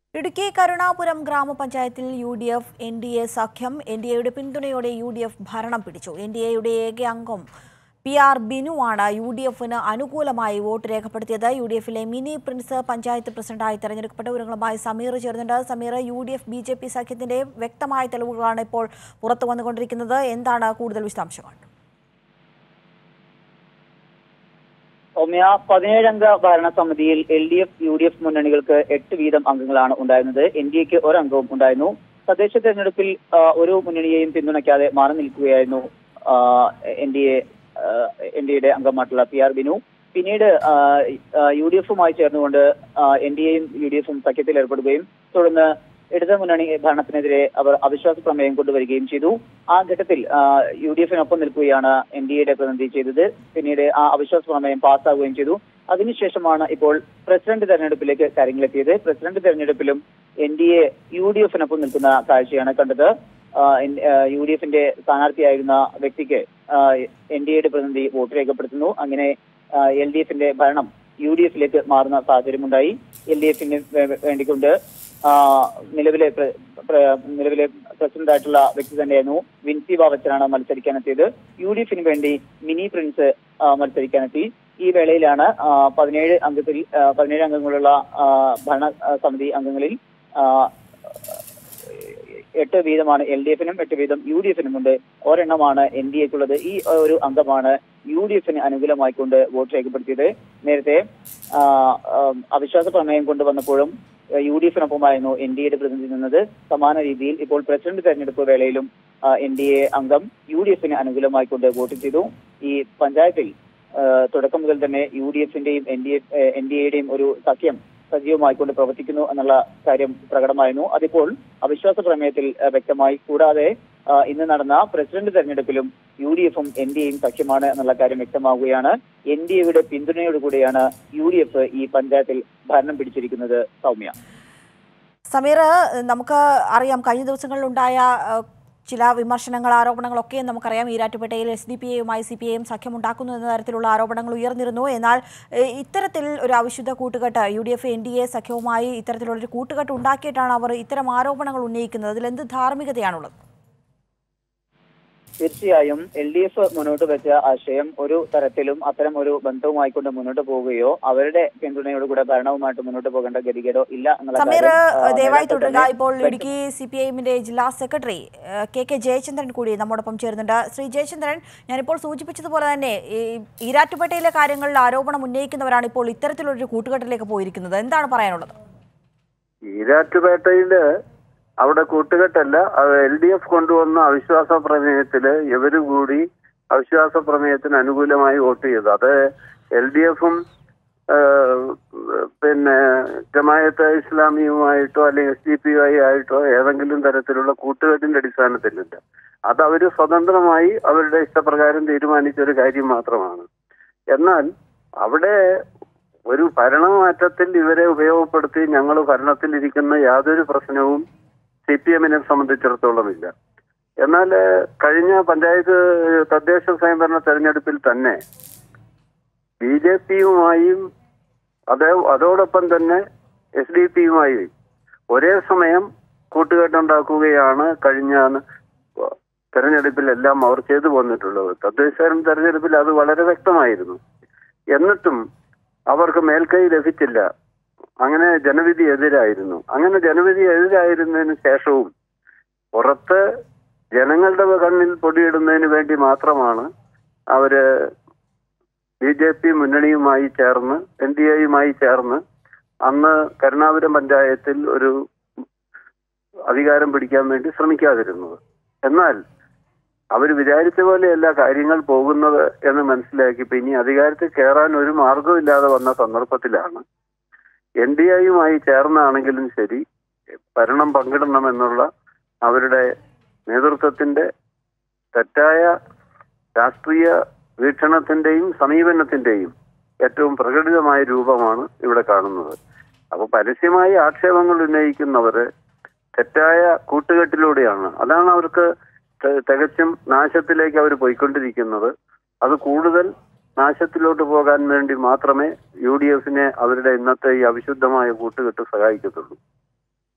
ഇടുക്കി കരുണാപുരം ഗ്രാമപഞ്ചായത്തിൽ U D F N D A സഖ്യം N D എയുടെ പിന്തുണയോടെ യു ഡി എഫ് ഭരണം പിടിച്ചു എൻ ഡി എയുടെ ഏക അംഗം പി ആർ ബിനുവാണ് യു ഡി എഫിന് അനുകൂലമായി വോട്ട് രേഖപ്പെടുത്തിയത് യു ഡി എഫിലെ മിനി പ്രിൻസ് പഞ്ചായത്ത് പ്രസിഡന്റായി തെരഞ്ഞെടുക്കപ്പെട്ട വിവരങ്ങളുമായി സമീർ ചേർന്നുണ്ട് Sameer U D F B J P സഖ്യത്തിന്റെ വ്യക്തമായ തെളിവുകളാണ് ഇപ്പോൾ പുറത്തു വന്നുകൊണ്ടിരിക്കുന്നത് എന്താണ് കൂടുതൽ വിശദാംശങ്ങൾ സൗമ്യ പതിനേഴംഗ ഭരണസമിതിയിൽ L D F U D F മുന്നണികൾക്ക് എട്ട് വീതം അംഗങ്ങളാണ് ഉണ്ടായിരുന്നത് എൻ ഡി എക്ക് ഒരംഗവും ഉണ്ടായിരുന്നു തദ്ദേശ തെരഞ്ഞെടുപ്പിൽ ആ, ഒരു മുന്നണിയെയും പിന്തുണയ്ക്കാതെ മാറി നിൽക്കുകയായിരുന്നു N D A N D എയുടെ അംഗമായിട്ടുള്ള പി ആർ ബിനു പിന്നീട് യു ഡി എഫുമായി ചേർന്നുകൊണ്ട് എൻ ഡി എയും യു ഡി എഫും സഖ്യത്തിൽ ഏർപ്പെടുകയും തുടർന്ന് ഇടത് മുന്നണി ഭരണത്തിനെതിരെ അവർ അവിശ്വാസ പ്രമേയം കൊണ്ടുവരികയും ചെയ്തു ആ ഘട്ടത്തിൽ യു ഡി എഫിനൊപ്പം നിൽക്കുകയാണ് എൻ ഡി എയുടെ പ്രതിനിധി ചെയ്തത് പിന്നീട് ആ അവിശ്വാസ പ്രമേയം പാസ്സാവുകയും ചെയ്തു അതിനുശേഷമാണ് ഇപ്പോൾ പ്രസിഡന്റ് തെരഞ്ഞെടുപ്പിലേക്ക് കാര്യങ്ങളെത്തിയത് പ്രസിഡന്റ് തെരഞ്ഞെടുപ്പിലും N D A U D എഫിനൊപ്പം നിൽക്കുന്ന കാഴ്ചയാണ് കണ്ടത് യു ഡി എഫിന്റെ സ്ഥാനാർത്ഥിയായിരുന്ന വ്യക്തിക്ക് എൻ ഡി എയുടെ പ്രതിനിധി വോട്ട് രേഖപ്പെടുത്തുന്നു അങ്ങനെ എൽ ഡി എഫിന്റെ ഭരണം യു ഡി എഫിലേക്ക് മാറുന്ന സാഹചര്യമുണ്ടായി എൽ ഡി എഫിന് വേണ്ടിക്കൊണ്ട് ആ, നിലവിലെ പ്ര- പ്ര- നിലവിലെ പ്രസിഡന്റ് ആയിട്ടുള്ള വ്യക്തി തന്നെയായിരുന്നു വിൻസി ബാബച്ചനാണ് മത്സരിക്കാനെത്തിയത് യു ഡി എഫിന് വേണ്ടി മിനി പ്രിൻസ് ആ, മത്സരിക്കാനെത്തി ഈ വേളയിലാണ് ആ, പതിനേഴ് അംഗത്തിൽ ആ, പതിനേഴ് അംഗങ്ങളുള്ള ആ, ഭരണ ആ, സമിതി അംഗങ്ങളിൽ ആ, എട്ട് വീതമാണ് എൽ ഡി എഫിനും എട്ട് വീതം യു ഡി എഫിനും ഉണ്ട് ഒരെണ്ണമാണ് എൻ ഡി എക്കുള്ളത് ഈ ഒരു അംഗമാണ് യു ഡി എഫിന് അനുകൂലമായിക്കൊണ്ട് വോട്ട് രേഖപ്പെടുത്തിയത് നേരത്തെ ആ, ആ, അവിശ്വാസ പ്രമേയം കൊണ്ടുവന്നപ്പോഴും യു ഡി എഫിനൊപ്പമായിരുന്നു എൻ ഡി എയുടെ പ്രതിനിധി നിന്നത് സമാന രീതിയിൽ ഇപ്പോൾ പ്രസിഡന്റ് തെരഞ്ഞെടുപ്പ് വേളയിലും എൻ ഡി എ അംഗം യു ഡി എഫിന് അനുകൂലമായിക്കൊണ്ട് വോട്ട് ചെയ്തു ഈ പഞ്ചായത്തിൽ ആ, തുടക്കം മുതൽ തന്നെ യു ഡി എഫിന്റെയും N D A N D എയുടെയും ഒരു സഖ്യം സജീവമായിക്കൊണ്ട് പ്രവർത്തിക്കുന്നു എന്നുള്ള കാര്യം പ്രകടമായിരുന്നു അതിപ്പോൾ അവിശ്വാസ പ്രമേയത്തിൽ ആ, വ്യക്തമായി കൂടാതെ ആ, ഇന്ന് നടന്ന പ്രസിഡന്റ് തെരഞ്ഞെടുപ്പിലും യു ഡി എഫും എൻ ഡി എയും സഖ്യമാണ് എന്നുള്ള കാര്യം വ്യക്തമാവുകയാണ് എൻ ഡി എയുടെ പിന്തുണയോടുകൂടിയാണ് യു ഡി എഫ് ഈ പഞ്ചായത്തിൽ ഭരണം പിടിച്ചിരിക്കുന്നത് സൗമ്യ സമീർ നമുക്ക് അറിയാം കഴിഞ്ഞ ദിവസങ്ങളിലുണ്ടായ ഏഹ്, ചില വിമർശനങ്ങൾ ആരോപണങ്ങളൊക്കെ നമുക്കറിയാം ഈരാറ്റുപേട്ടയിൽ എസ് ഡി പി എയുമായി സി പി ഐയും സഖ്യമുണ്ടാക്കുന്നു എന്ന തരത്തിലുള്ള ആരോപണങ്ങൾ ഉയർന്നിരുന്നു എന്നാൽ ഏഹ്, ഇത്തരത്തിൽ ഒരു അവിശുദ്ധ കൂട്ടുകെട്ട് U D F N D A സഖ്യവുമായി ഇത്തരത്തിലുള്ളൊരു കൂട്ടുകെട്ട് ഉണ്ടാക്കിയിട്ടാണ് അവർ ഇത്തരം ആരോപണങ്ങൾ ഉന്നയിക്കുന്നത് അതിൽ എന്ത് ധാർമ്മികതയാണുള്ളത് തീർച്ചയായും എൽ ഡി എഫ് മുന്നോട്ട് വെച്ച ആശയം ഒരു തരത്തിലും അത്തരം ഒരു ബന്ധവുമായിക്കൊണ്ട് മുന്നോട്ട് പോവുകയോ അവരുടെ പിന്തുണയോടുകൂടെ ഭരണവുമായിട്ട് മുന്നോട്ട് പോകേണ്ട ഗതികേടോ ഇല്ല എന്നുള്ള സമീർ കാര്യം, ആ, ദയവായി നേരത്തെ തുടരുക തന്നെ ഇപ്പോൾ വ്യക്തം- ഇടുക്കി സി പി ഐഎമ്മിന്റെ ജില്ലാ സെക്രട്ടറി ഏഹ്, കെ കെ ജയചന്ദ്രൻ കൂടി നമ്മോടൊപ്പം ചേരുന്നുണ്ട് ശ്രീ ജയചന്ദ്രൻ ഞാനിപ്പോൾ സൂചിപ്പിച്ചതുപോലെ തന്നെ ഈ ഈരാറ്റുപേട്ടയിലെ കാര്യങ്ങളിൽ ആരോപണം ഉന്നയിക്കുന്നവരാണ് ഇപ്പോൾ ഇത്തരത്തിലൊരു കൂട്ടുകെട്ടിലേക്ക് പോയിരിക്കുന്നത് എന്താണ് പറയാനുള്ളത് ഈരാറ്റുപേട്ടയില് അവിടെ കൂട്ടുകെട്ടല്ല അത് എൽ ഡി എഫ് കൊണ്ടുവന്ന അവിശ്വാസ പ്രമേയത്തില് ഇവര് കൂടി അവിശ്വാസ പ്രമേയത്തിന് അനുകൂലമായി വോട്ട് ചെയ്തു അത് എൽ ഡി എഫും പിന്നെ ജമായത്ത് ഇസ്ലാമിയുമായിട്ടോ അല്ലെങ്കിൽ എസ് ഡി പി ഐ ആയിട്ടോ ഏതെങ്കിലും തരത്തിലുള്ള കൂട്ടുകെട്ടിന്റെ അടിസ്ഥാനത്തിലില്ല അത് അവര് സ്വതന്ത്രമായി അവരുടെ ഇഷ്ടപ്രകാരം തീരുമാനിച്ച ഒരു കാര്യം മാത്രമാണ് എന്നാൽ അവിടെ ഒരു ഭരണമാറ്റത്തിൽ ഇവരെ ഉപയോഗപ്പെടുത്തി ഞങ്ങൾ ഭരണത്തിലിരിക്കുന്ന യാതൊരു പ്രശ്നവും സി പി എമ്മിനെ സംബന്ധിച്ചിടത്തോളം ഇല്ല എന്നാൽ ഏഹ്, കഴിഞ്ഞ പഞ്ചായത്ത് തദ്ദേശ സ്വയംഭരണ തെരഞ്ഞെടുപ്പിൽ തന്നെ ബി ജെ പിയുമായും അതേ അതോടൊപ്പം തന്നെ എസ് ഡി പിയുമായി ഒരേ സമയം കൂട്ടുകെട്ടുണ്ടാക്കുകയാണ് കഴിഞ്ഞ തെരഞ്ഞെടുപ്പിലെല്ലാം അവർ ചെയ്തു പോന്നിട്ടുള്ളത് തദ്ദേശ തെരഞ്ഞെടുപ്പിൽ അത് വളരെ വ്യക്തമായിരുന്നു എന്നിട്ടും അവർക്ക് മേൽക്കൈ ലഭിച്ചില്ല അങ്ങനെ ജനവിധി എതിരായിരുന്നു അങ്ങനെ ജനവിധി എതിരായിരുന്നതിന് ശേഷവും പുറത്ത് ജനങ്ങളുടെ കണ്ണിൽ പൊടിയിടുന്നതിന് വേണ്ടി മാത്രമാണ് അവര് ബി ജെ പി മുന്നണിയുമായി ചേർന്ന് എൻ ഡി എയുമായി ചേർന്ന് അന്ന് കരുണാപുരം പഞ്ചായത്തിൽ ഒരു അധികാരം പിടിക്കാൻ വേണ്ടി ശ്രമിക്കാതിരുന്നത് എന്നാൽ അവർ വിചാരിച്ച പോലെയല്ല കാര്യങ്ങൾ പോകുന്നത് എന്ന് മനസ്സിലാക്കിയപ്പോ ഇനി അധികാരത്തിൽ കയറാൻ ഒരു മാർഗമില്ലാതെ വന്ന സന്ദർഭത്തിലാണ് എൻ ഡി എയുമായി ചേർന്നാണെങ്കിലും ശരി ഭരണം പങ്കിടണമെന്നുള്ള അവരുടെ നേതൃത്വത്തിന്റെ തെറ്റായ രാഷ്ട്രീയ വീക്ഷണത്തിന്റെയും സമീപനത്തിന്റെയും ഏറ്റവും പ്രകടിതമായ രൂപമാണ് ഇവിടെ കാണുന്നത് അപ്പൊ പരസ്യമായി ആക്ഷേപങ്ങൾ ഉന്നയിക്കുന്നവര് തെറ്റായ കൂട്ടുകെട്ടിലൂടെയാണ് അതാണ് അവർക്ക് ത- തികച്ചും നാശത്തിലേക്ക് അവർ പോയിക്കൊണ്ടിരിക്കുന്നത് അത് കൂടുതൽ നാശത്തിലോട്ട് പോകാൻ വേണ്ടി മാത്രമേ യു ഡി എഫിനെ അവരുടെ ഇന്നത്തെ ഈ അവിശുദ്ധമായ കൂട്ടുകെട്ട് സഹായിക്കത്തുള്ളൂ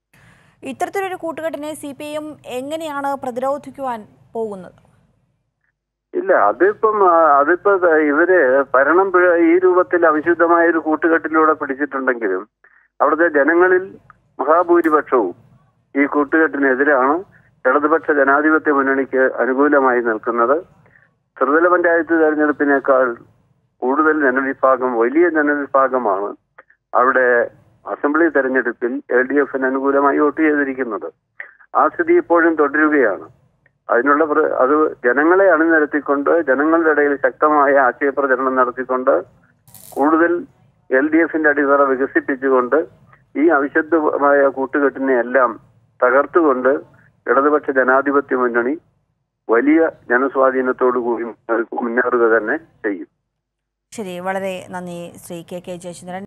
ഇത്തരത്തിലൊരു കൂട്ടുകെട്ടിനെ സി പി എം എങ്ങനെയാണ് പ്രതിരോധിക്കുവാൻ പോകുന്നത് ഇല്ല അതിപ്പം ആ, അതിപ്പോ ദ- ഇവര് ഭരണം പിഴ- ഈ രൂപത്തിൽ അവിശുദ്ധമായ ഒരു കൂട്ടുകെട്ടിലൂടെ പിടിച്ചിട്ടുണ്ടെങ്കിലും അവിടുത്തെ ജനങ്ങളിൽ മഹാഭൂരിപക്ഷവും ഈ കൂട്ടുകെട്ടിനെതിരാണ് ഇടതുപക്ഷ ജനാധിപത്യ മുന്നണിക്ക് അനുകൂലമായി നിൽക്കുന്നത് ത്രിതല പഞ്ചായത്ത് തെരഞ്ഞെടുപ്പിനേക്കാൾ കൂടുതൽ ജനവിഭാഗം വലിയ ജനവിഭാഗമാണ് അവിടെ അസംബ്ലി തെരഞ്ഞെടുപ്പിൽ എൽ ഡി എഫിന് അനുകൂലമായി വോട്ട് ചെയ്തിരിക്കുന്നത് ആ സ്ഥിതി ഇപ്പോഴും തുടരുകയാണ് അതിനുള്ള പ്ര- അത് ജനങ്ങളെ അണിനിരത്തിക്കൊണ്ട് ജനങ്ങളുടെ ഇടയിൽ ശക്തമായ ആശയപ്രചരണം നടത്തിക്കൊണ്ട് കൂടുതൽ എൽ ഡി എഫിന്റെ അടിത്തറ വികസിപ്പിച്ചുകൊണ്ട് ഈ അവിശുദ്ധമായ കൂട്ടുകെട്ടിനെ എല്ലാം തകർത്തുകൊണ്ട് ഇടതുപക്ഷ ജനാധിപത്യ മുന്നണി വലിയ ജനസ്വാധീനത്തോടു കൂടി മുന്നേറുക തന്നെ ചെയ്യും ശരി വളരെ നന്ദി ശ്രീ കെ കെ ജയചന്ദ്രൻ